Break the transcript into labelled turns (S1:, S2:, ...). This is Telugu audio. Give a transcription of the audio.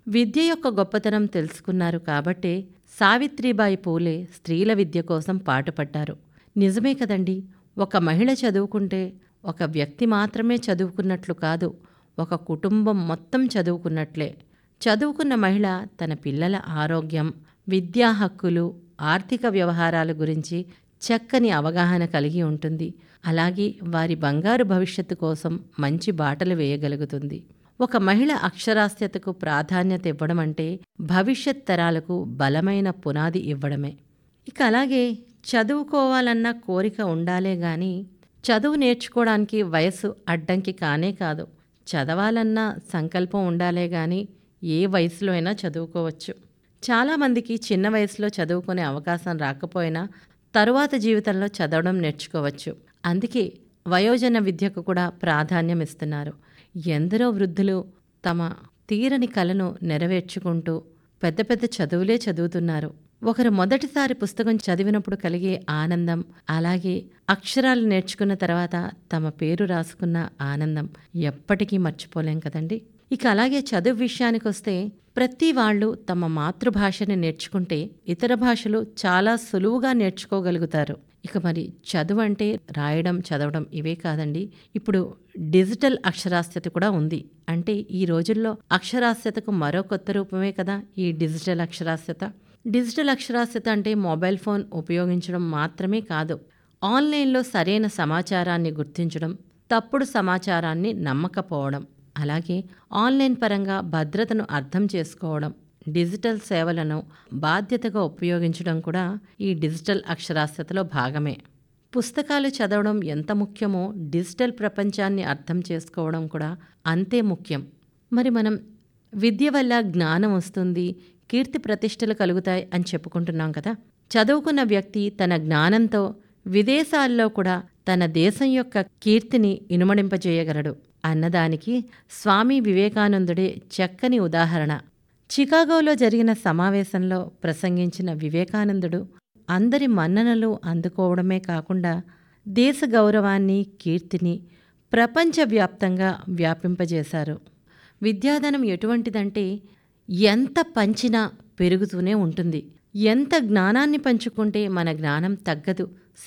S1: విద్య యొక్క గొప్పతనం తెలుసుకున్నారు కాబట్టే సావిత్రిబాయి పూలే స్త్రీల విద్య కోసం పాటుపడ్డారు నిజమే కదండి ఒక మహిళ చదువుకుంటే ఒక వ్యక్తి మాత్రమే చదువుకున్నట్లు కాదు ఒక కుటుంబం మొత్తం చదువుకున్నట్లే చదువుకున్న మహిళ తన పిల్లల ఆరోగ్యం విద్యా హక్కులు ఆర్థిక వ్యవహారాల గురించి చక్కని అవగాహన కలిగి ఉంటుంది అలాగే వారి బంగారు భవిష్యత్తు కోసం మంచి బాటలు వేయగలుగుతుంది ఒక మహిళ అక్షరాస్యతకు ప్రాధాన్యత ఇవ్వడం అంటే భవిష్యత్ తరాలకు బలమైన పునాది ఇవ్వడమే ఇక అలాగే చదువుకోవాలన్న కోరిక ఉండాలే గాని చదువు నేర్చుకోవడానికి వయస్సు అడ్డంకి కానే కాదు చదవాలన్న సంకల్పం ఉండాలే గాని ఏ వయసులో అయినా చదువుకోవచ్చు చాలామందికి చిన్న వయసులో చదువుకునే అవకాశం రాకపోయినా తరువాత జీవితంలో చదవడం నేర్చుకోవచ్చు అందుకే వయోజన విద్యకు కూడా ప్రాధాన్యం ఇస్తున్నారు ఎందరో వృద్ధులు తమ తీరని కలను నెరవేర్చుకుంటూ పెద్ద పెద్ద చదువులే చదువుతున్నారు ఒకరు మొదటిసారి పుస్తకం చదివినప్పుడు కలిగే ఆనందం అలాగే అక్షరాలు నేర్చుకున్న తర్వాత తమ పేరు రాసుకున్న ఆనందం ఎప్పటికీ మర్చిపోలేం కదండి ఇక అలాగే చదువు విషయానికి వస్తే ప్రతి వాళ్ళు తమ మాతృభాషని నేర్చుకుంటే ఇతర భాషలు చాలా సులువుగా నేర్చుకోగలుగుతారు ఇక మరి చదువు అంటే రాయడం చదవడం ఇవే కాదండి ఇప్పుడు డిజిటల్ అక్షరాస్యత కూడా ఉంది అంటే ఈ రోజుల్లో అక్షరాస్యతకు మరో కొత్త రూపమే కదా ఈ డిజిటల్ అక్షరాస్యత డిజిటల్ అక్షరాస్యత అంటే మొబైల్ ఫోన్ ఉపయోగించడం మాత్రమే కాదు ఆన్లైన్లో సరైన సమాచారాన్ని గుర్తించడం తప్పుడు సమాచారాన్ని నమ్మకపోవడం అలాగే ఆన్లైన్ పరంగా భద్రతను అర్థం చేసుకోవడం డిజిటల్ సేవలను బాధ్యతగా ఉపయోగించడం కూడా ఈ డిజిటల్ అక్షరాస్యతలో భాగమే పుస్తకాలు చదవడం ఎంత ముఖ్యమో డిజిటల్ ప్రపంచాన్ని అర్థం చేసుకోవడం కూడా అంతే ముఖ్యం మరి మనం విద్య వల్ల జ్ఞానం వస్తుంది కీర్తి ప్రతిష్టలు కలుగుతాయి అని చెప్పుకుంటున్నాం కదా చదువుకున్న వ్యక్తి తన జ్ఞానంతో విదేశాల్లో కూడా తన దేశం యొక్క కీర్తిని ఇనుమడింపజేయగలడు అన్నదానికి స్వామి వివేకానందుడే చక్కని ఉదాహరణ చికాగోలో జరిగిన సమావేశంలో ప్రసంగించిన వివేకానందుడు అందరి మన్ననలు అందుకోవడమే కాకుండా దేశ గౌరవాన్ని కీర్తిని ప్రపంచవ్యాప్తంగా వ్యాపింపజేశారు విద్యాధనం ఎటువంటిదంటే ఎంత పంచినా పెరుగుతూనే ఉంటుంది ఎంత జ్ఞానాన్ని పంచుకుంటే మన జ్ఞానం తగ్గదు